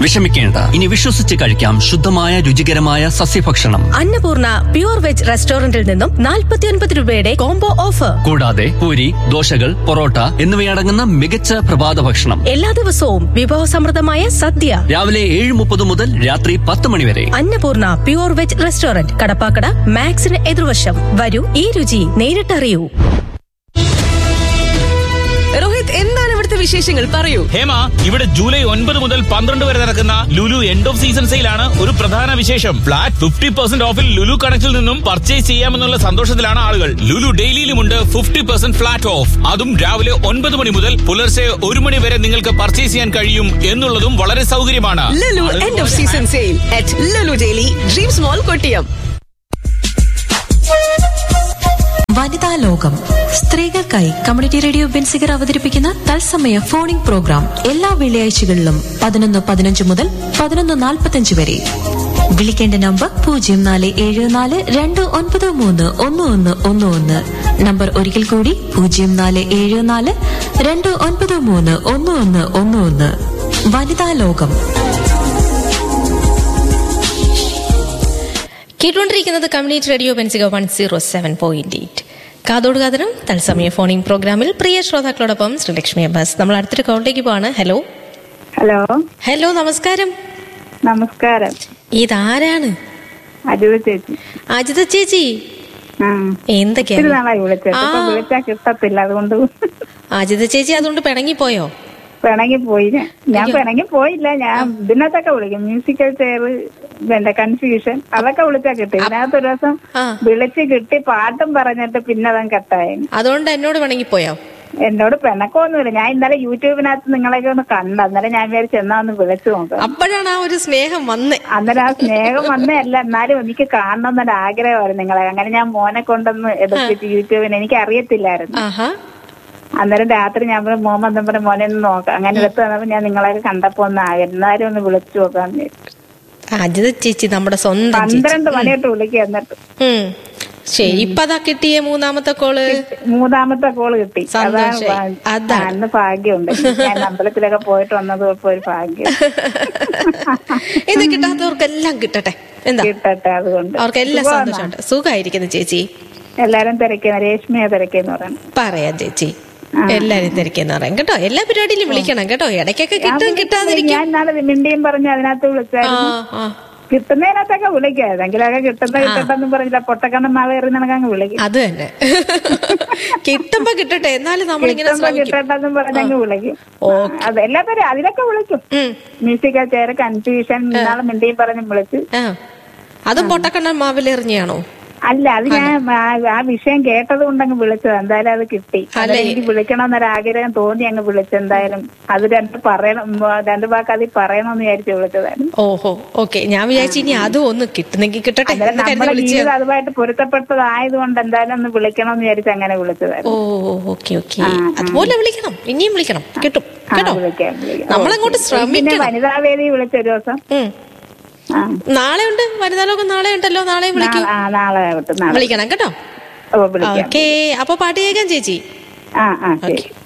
വിഷമിക്കേണ്ട ഇനി വിശ്വസിച്ച് കഴിക്കാം ശുദ്ധമായ രുചികരമായ സസ്യഭക്ഷണം അന്നപൂർണ പ്യൂർ വെജ് റെസ്റ്റോറന്റിൽ നിന്നും 49 രൂപയുടെ കോംബോ ഓഫർ കൂടാതെ പൂരി ദോശകൾ പൊറോട്ട എന്നിവയടങ്ങുന്ന മികച്ച പ്രഭാത ഭക്ഷണം എല്ലാ ദിവസവും വിഭവസമൃദ്ധമായ സദ്യ രാവിലെ ഏഴ് മുപ്പത് മുതൽ രാത്രി പത്ത് മണി വരെ Annapurna pure veg restaurant Kadappakada മാക്സിന് എതിർവശം വരൂ ഈ രുചി നേരിട്ടറിയൂ രോഹിത് എന്താണ് ഇവിടുത്തെ വിശേഷങ്ങൾ പറയൂ ഹേമ ഇവിടെ ജൂലൈ ഒൻപത് മുതൽ പന്ത്രണ്ട് വരെ നടക്കുന്ന ലുലു എൻഡ് ഓഫ് സീസൺ സെയിലാണ് ഒരു പ്രധാന വിശേഷം ഫ്ലാറ്റ് ഫിഫ്റ്റി പെർസെന്റ് ഓഫിൽ ലുലു കണക്റ്റിൽ നിന്നും പർച്ചേസ് ചെയ്യാമെന്നുള്ള സന്തോഷത്തിലാണ് ആളുകൾ ലുലു ഡെയിലിയിലുമുണ്ട് ഫിഫ്റ്റി പെർസെന്റ് ഫ്ലാറ്റ് ഓഫ് അതും രാവിലെ ഒൻപത് മണി മുതൽ പുലർച്ചെ ഒരു മണി വരെ നിങ്ങൾക്ക് പർച്ചേസ് ചെയ്യാൻ കഴിയും എന്നുള്ളതും വളരെ സൗകര്യമാണ് Lulu end of season sale at Lulu daily dreams mall Kottiyam വനിതാ ലോകം സ്ത്രീകൾക്കായി കമ്മ്യൂണിറ്റി റേഡിയോ ബെൻസിഗർ അവതരിപ്പിക്കുന്ന തത്സമയ ഫോണിംഗ് പ്രോഗ്രാം എല്ലാ വെള്ളിയാഴ്ചകളിലും പതിനൊന്ന് പതിനഞ്ച് മുതൽ പതിനൊന്ന് നാൽപ്പത്തഞ്ച് വരെ വിളിക്കേണ്ട നമ്പർ പൂജ്യം നാല് ഏഴ് നാല് രണ്ട് ഒൻപത് മൂന്ന് ഒന്ന് ഒന്ന് ഒന്ന് ഒന്ന് നമ്പർ ഒരിക്കൽ കൂടി പൂജ്യം നാല് ഏഴ് നാല് രണ്ട് ഒൻപത് മൂന്ന് ഒന്ന് ഒന്ന് ഒന്ന് ഒന്ന് വനിതാ ലോകം കേട്ടുകൊണ്ടിരിക്കുന്നത് community radio Benziger one zero seven point eight കാതോട് കാതരം തത്സമയ ഫോണിംഗ് പ്രോഗ്രാമിൽ പ്രിയ ശ്രോതാക്കളോടൊപ്പം ശ്രീലക്ഷ്മി അബ്ബാസ് നമ്മൾ അടുത്തൊരു കോളിലേക്ക് പോവാണ് ഹലോ ഹലോ ഹലോ നമസ്കാരം നമസ്കാരം ഇതാരാണ് അജിത ചേച്ചി അജിത ചേച്ചി ആ എന്തൊക്കെയാ ഒത്തിരി നാളായി വിളിച്ചത് ആ. ഇപ്പൊ വിളിച്ചാ കിട്ടത്തില്ല അതുകൊണ്ട് അജിത ചേച്ചി അതുകൊണ്ട് പിണങ്ങിപ്പോയോ പിണങ്ങി പോയി ഞാൻ ഞാൻ അയ്യോ. പിണങ്ങി പോയില്ല ഞാൻ ഇതിനകത്തൊക്കെ വിളിക്കും മ്യൂസിക്കൽ ചെയർ എന്റെ കൺഫ്യൂഷൻ അതൊക്കെ വിളിച്ചാ കിട്ടി ഇതിനകത്ത് ഒരു ദിവസം ആ. വിളിച്ച് കിട്ടി പാട്ടും പറഞ്ഞിട്ട് പിന്നെ അതങ്ങ് കട്ടായി അതുകൊണ്ട് എന്നോട് പിണങ്ങിപ്പോയോ എന്നോട് പിണക്കമൊന്നുമില്ല ഞാൻ ഇന്നലെ യൂട്യൂബിനകത്ത് നിങ്ങളെയൊക്കെ ഒന്ന് കണ്ട അന്നേരം ഞാൻ വിചാരിച്ചു എന്നാ ഒന്ന് വിളിച്ചു നോക്കാം അപ്പോഴാണ് ആ ഒരു സ്നേഹം വന്നേ അന്നേരം ആ സ്നേഹം വന്നതല്ല എന്നാലും എനിക്ക് കാണണം എന്നൊരു ആഗ്രഹമായിരുന്നു നിങ്ങളെ അങ്ങനെ ഞാൻ മോനെ കൊണ്ടൊന്ന് എടുത്തിട്ട് യൂട്യൂബിന് എനിക്ക് അറിയത്തില്ലായിരുന്നു ആഹാ അന്നേരം രാത്രി ഞാൻ പറഞ്ഞു, മോൻ വന്നപ്പോ പറഞ്ഞു, മോനെ ഒന്ന് നോക്കാം അങ്ങനെ എടുത്ത് വന്നപ്പോ ഞാൻ നിങ്ങളെയൊക്കെ കണ്ടപ്പോ ഒന്ന് ആകെ എന്നാലും ഒന്ന് വിളിച്ചു നോക്കാന്ന് വിചാരിച്ചു. അജിത ചേച്ചി നമ്മുടെ സ്വന്തം ചേച്ചി പന്ത്രണ്ട് മണിയോട്ട് വിളിക്കുക എന്നിട്ട് ഉം. ശരി ഇപ്പൊ അതാ കിട്ടിയ മൂന്നാമത്തെ കോള് മൂന്നാമത്തെ കോള് കിട്ടി സന്തോഷായി. ഭാ- അതാണ്. ആ, അന്ന് ഭാഗ്യമുണ്ട് ഞാൻ അമ്പലത്തിലൊക്കെ പോയിട്ട് വന്നത് ഇപ്പൊ ഒരു ഭാഗ്യം ഇത് കിട്ടാത്തവർക്കെല്ലാം കിട്ടട്ടെ എന്താ കിട്ടട്ടെ അതുകൊണ്ട് അവർക്കെല്ലാം സുഖമാണോ? സന്തോഷമുണ്ട് സുഖമായിരിക്കുന്നു ചേച്ചി എല്ലാരും തിരക്കുന്ന രേഷ്മയെ തിരക്കെന്ന് പറയണം പറയാം ചേച്ചി എല്ലാരും തിരക്കെന്ന് പറയാം കേട്ടോ എല്ലാ പരിപാടിയിലും വിളിക്കണം കേട്ടോ ഇടയ്ക്കൊക്കെ കിട്ടും കിട്ടാതിരിക്കും ഞാൻ ഇന്നാളെ മിണ്ടിയും പറഞ്ഞ് അതിനകത്ത് ആ വിളിച്ചായിരുന്നു ആ കിട്ടുന്നതിനകത്തൊക്കെ വിളിക്കാം ഏതെങ്കിലുമൊക്കെ കിട്ടുന്ന കിട്ടട്ടെന്ന് പറഞ്ഞില്ല പൊട്ടക്കണ്ണം മാവ് എറി നടക്കങ്ങ് വിളിക്കും അത് തന്നെ കിട്ടുമ്പോ കിട്ടട്ടെ എന്നാലും നമ്മളിങ്ങനെ കിട്ടുമ്പോ ശ്രമിക്കും കിട്ടട്ടെന്ന് പറഞ്ഞങ്ങ് വിളിക്കും ഓക്കെ അത് എല്ലാ പേരും അതിലൊക്കെ വിളിക്കും ഉം. മ്യൂസിക്കൽ ചെയർ കൺഫ്യൂഷൻ ഇന്നാളെ മിണ്ടിയും പറഞ്ഞ് വിളിച്ച് ആ അതും പൊട്ടക്കണ്ണൻ മാവിലെറിഞ്ഞാണോ അല്ല അത് ഞാൻ ആ- ആ വിഷയം കേട്ടത് കൊണ്ടങ്ങ് വിളിച്ചത് എന്തായാലും അത് കിട്ടി അത് അല്ലേ? എനിക്ക് വിളിക്കണമെന്നൊരു ആഗ്രഹം തോന്നി അങ്ങ് വിളിച്ചു എന്തായാലും അത് രണ്ട് പറയണം ഉം, രണ്ട് വാക്ക് അതിൽ പറയണമെന്ന് വിചാരിച്ചു വിളിച്ചതായിരുന്നു ഓഹോ ഓക്കെ ഞാൻ വിചാരിച്ചു ഇനി അതും ഒന്ന് കിട്ടുന്നെങ്കിൽ കിട്ടട്ടെ അന്നേരം എന്ന് കരുതി നമ്മുടെ വിളിച്ച ജീവിതം അതുമായിട്ട് പൊരുത്തപ്പെട്ടതായത് കൊണ്ട് എന്തായാലും ഒന്ന് വിളിക്കണമെന്ന് വിചാരിച്ച് അങ്ങനെ ഓ വിളിച്ചതായിരുന്നു ഓക്കെ ഓക്കെ അതുപോലെ വിളിക്കണം ഇനിയും വിളിക്കണം കിട്ടും ആ, കേട്ടോ വിളിക്കാം, വിളിക്കാം. നമ്മളങ്ങോട്ട് പിന്നെ ശ്രമിക്കണം വനിതാ വേദി വിളിച്ച ഒരു ദിവസം ഉം. ആ നാളെ ഉണ്ട് വനിതാ ലോകം നാളെ ഉണ്ടല്ലോ നാളെ വിളിക്കൂ നാളെ- ആ, നാളെ ആവട്ടെ നാളെ വിളിക്കണം കേട്ടോ ഓ വിളിക്കാം ഓക്കെ അപ്പൊ പാട്ട് കേൾക്കാം ചേച്ചി ആ ആ ശരി ഓക്കെ